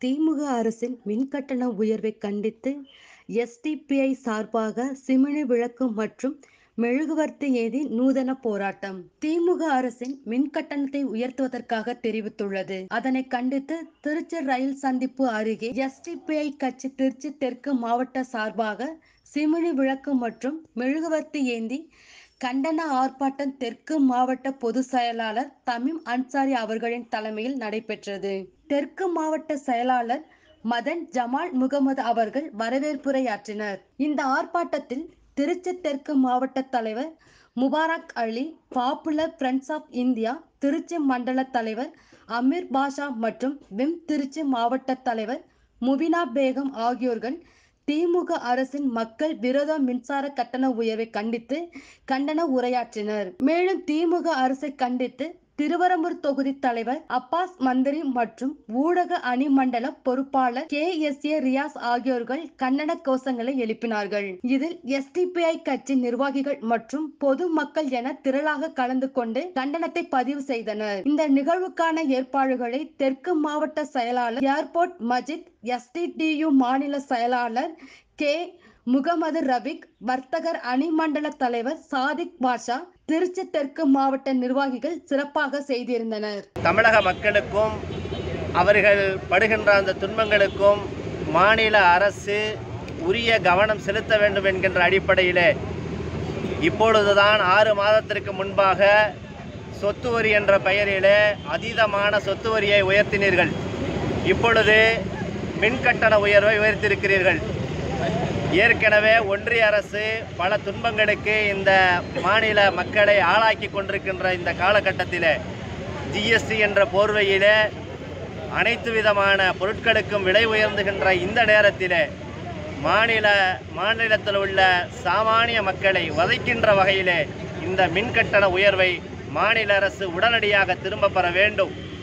திமுக அரசின் மின்கட்டண உயர்வை கண்டித்து எஸ்டிபிஐ சார்பாக சிமிழி விளக்கு மற்றும் மெழுகுவர்த்தி ஏந்தி நூதன போராட்டம் திமுக அரசின் மின் கட்டணத்தை உயர்த்துவதற்காக தெரிவித்துள்ளது அதனை கண்டித்து திருச்சி ரயில் சந்திப்பு அருகே எஸ்டிபிஐ கட்சி திருச்சி தெற்கு மாவட்ட சார்பாக சிமிழி விளக்கு மற்றும் மெழுகுவர்த்தி ஏந்தி கண்டன ஆர்ப்பாட்டம் தெற்கு மாவட்ட பொதுச் செயலாளர் தமீம் அன்சாரி அவர்களின் தலைமையில் நடைபெற்றது தெற்கு மாவட்ட செயலாளர் மதன் ஜமால் முகமது அவர்கள் வரவேற்புரையாற்றினர் இந்த ஆர்ப்பாட்டத்தில் திருச்சி தெற்கு மாவட்ட தலைவர் Mubarak Ali popular friends of India Trichy மண்டல தலைவர் அமீர் பாஷா மற்றும் விம் திருச்சி மாவட்ட தலைவர் முபினா பேகம் ஆகியோர்கள் திமுக அரசின் மக்கள் விரோத மின்சார கட்டண உயர்வை கண்டித்து கண்டன உரையாற்றினர் மேலும் திமுக அரசை கண்டித்து திருவரம்பூர் தொகுதி தலைவர் அப்பாஸ் மந்திரி மற்றும் ஊடக அணி மண்டல பொறுப்பாளர் கே எஸ் ஏ ரியாஸ் ஆகியோர்கள் கண்டன கோஷங்களை எழுப்பினார்கள் இதில் எஸ்டிபிஐ கட்சி நிர்வாகிகள் மற்றும் பொது மக்கள் என திரளாக கலந்து கொண்டு கண்டனத்தை பதிவு செய்தனர் இந்த நிகழ்வுக்கான ஏற்பாடுகளை தெற்கு மாவட்ட செயலாளர் ஏர்போர்ட் மஜித் எஸ்டிடியு மாநில செயலாளர் கே முகமது ரபிக் வர்த்தகர் அணி மண்டல தலைவர் சாதிக் பாஷா திருச்சி தெற்கு மாவட்ட நிர்வாகிகள் சிறப்பாக செய்திருந்தனர் தமிழக மக்களுக்கும் அவர்கள் படுகின்ற அந்த துன்பங்களுக்கும் மாநில அரசு உரிய கவனம் செலுத்த வேண்டும் என்கின்ற அடிப்படையிலே இப்பொழுதுதான் ஆறு மாதத்திற்கு முன்பாக சொத்து வரி என்ற பெயரிலே அதீதமான சொத்து வரியை உயர்த்தினீர்கள் இப்பொழுது மின்கட்டண உயர்வை உயர்த்தியிருக்கிறீர்கள் ஏற்கனவே ஒன்றிய அரசு பல துன்பங்களுக்கு இந்த மாநில மக்களை ஆளாக்கி கொண்டிருக்கின்ற இந்த காலகட்டத்தில் ஜிஎஸ்டி என்ற போர்வையிலே அனைத்து விதமான பொருட்களுக்கும் விலை உயர்ந்துகின்ற இந்த நேரத்தில் மாநில மாநிலத்தில் உள்ள சாமானிய மக்களை வதைக்கின்ற வகையிலே இந்த மின்கட்டண உயர்வை மாநில அரசு உடனடியாக திரும்ப பெற வேண்டும்